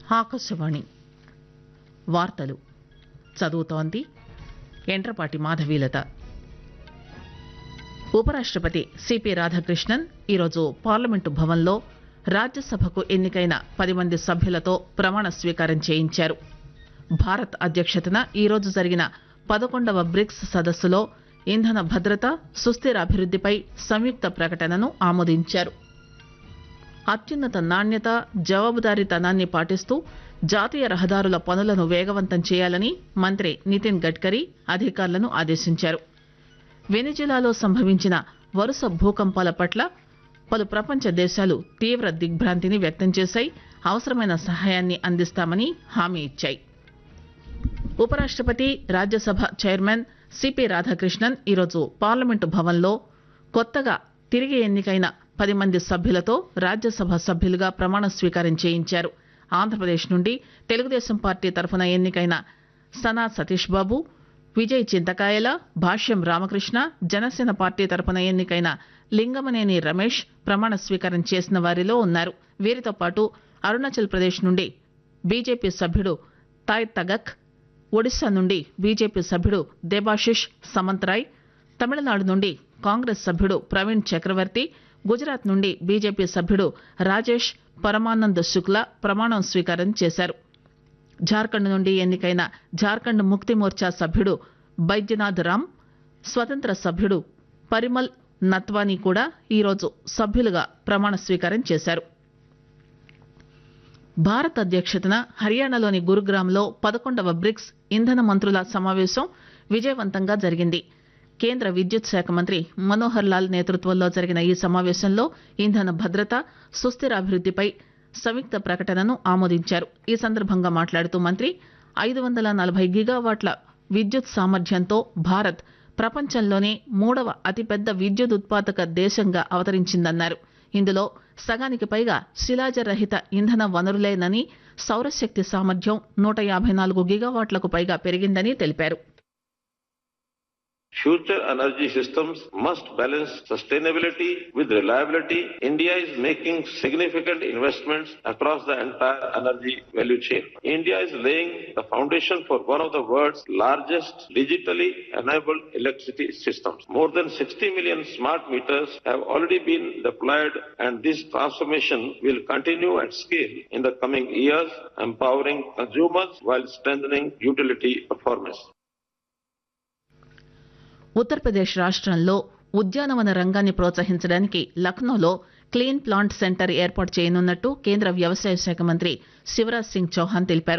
ఆకాశవాణి వార్తలు చదువుతోంది ఎండ్రపాటి మాధవీలత ఉపరాష్టపతి సిపి రాధాకృష్ణన్ ఈరోజు పార్లమెంటు భవన్లో రాజ్యసభకు ఎన్నికైన పది మంది సభ్యులతో ప్రమాణ స్వీకారం చేయించారు భారత్ అధ్యక్షతన ఈరోజు జరిగిన పదకొండవ బ్రిక్స్ సదస్సులో ఇంధన భద్రత సుస్థిర అభివృద్దిపై సంయుక్త ప్రకటనను ఆమోదించారు అత్యున్నత నాణ్యత జవాబుదారీతనాన్ని పాటిస్తూ జాతీయ రహదారుల పనులను వేగవంతం చేయాలని మంత్రి నితిన్ గడ్కరీ అధికారులను ఆదేశించారు వెనిజులాలో సంభవించిన వరుస భూకంపాల పట్ల పలు ప్రపంచ దేశాలు తీవ్ర దిగ్భ్రాంతిని వ్యక్తం చేశాయి అవసరమైన సహాయాన్ని అందిస్తామని హామీ ఇచ్చాయి ఉపరాష్టపతి రాజ్యసభ చైర్మన్ సిపి రాధాకృష్ణన్ ఈరోజు పార్లమెంటు భవన్లో కొత్తగా తిరిగి ఎన్నికైన పది మంది సభ్యులతో రాజ్యసభ సభ్యులుగా ప్రమాణ స్వీకారం చేయించారు ఆంధ్రప్రదేశ్ నుండి తెలుగుదేశం పార్టీ తరఫున ఎన్నికైన సనా సతీష్ బాబు విజయ్ చింతకాయల భాష్యం రామకృష్ణ జనసేన పార్టీ తరఫున ఎన్నికైన లింగమనేని రమేష్ ప్రమాణ స్వీకారం చేసిన వారిలో ఉన్నారు వీరితో పాటు అరుణాచల్ ప్రదేశ్ నుండి బీజేపీ సభ్యుడు తాయ్ తగక్ ఒడిశా నుండి బీజేపీ సభ్యుడు దేబాశిష్ సమంతరాయ్ తమిళనాడు నుండి కాంగ్రెస్ సభ్యుడు ప్రవీణ్ చక్రవర్తి గుజరాత్ నుండి బీజేపీ సభ్యుడు రాజేష్ పరమానంద్ శుక్లా ప్రమాణం స్వీకారం చేశారు జార్ఖండ్ నుండి ఎన్నికైన జార్ఖండ్ ముక్తి మోర్చా సభ్యుడు బైద్యనాథ్ రామ్ స్వతంత్ర సభ్యుడు పరిమల్ నత్వానీ కూడా ఈరోజు సభ్యులుగా ప్రమాణ స్వీకారం చేశారు భారత్ అధ్యక్షతన హర్యానాలోని గురుగ్రామ్లో పదకొండవ బ్రిక్స్ ఇంధన మంత్రుల సమావేశం విజయవంతంగా జరిగింది కేంద్ర విద్యుత్ శాఖ మంత్రి మనోహర్ లాల్ నేతృత్వంలో జరిగిన ఈ సమావేశంలో ఇంధన భద్రత సుస్థిర అభివృద్దిపై సంయుక్త ప్రకటనను ఆమోదించారు ఈ సందర్భంగా మాట్లాడుతూ మంత్రి ఐదు వందల నలభై గిగావాట్ల విద్యుత్ సామర్థ్యంతో భారత్ ప్రపంచంలోనే మూడవ అతిపెద్ద విద్యుత్ ఉత్పాదక దేశంగా అవతరించిందన్నారు ఇందులో సగానికి పైగా శిలాజ రహిత ఇంధన వనరులేనని సౌరశక్తి సామర్థ్యం నూట యాభై నాలుగు గిగావాట్లకు పైగా పెరిగిందని తెలిపారు Future energy systems must balance sustainability with reliability. India is making significant investments across the entire energy value chain. India is laying the foundation for one of the world's largest digitally enabled electricity systems. More than 60 million smart meters have already been deployed and this transformation will continue at scale in the coming years, empowering consumers while strengthening utility performance. Uttar Pradesh రాష్ట్రంలో ఉద్యానవన రంగాన్ని ప్రోత్సహించడానికి లక్నోలో clean plant centre ఏర్పాటు చేయనున్నట్టు కేంద్ర వ్యవసాయ శాఖ మంత్రి శివరాజ్ సింగ్ చౌహాన్ తెలిపారు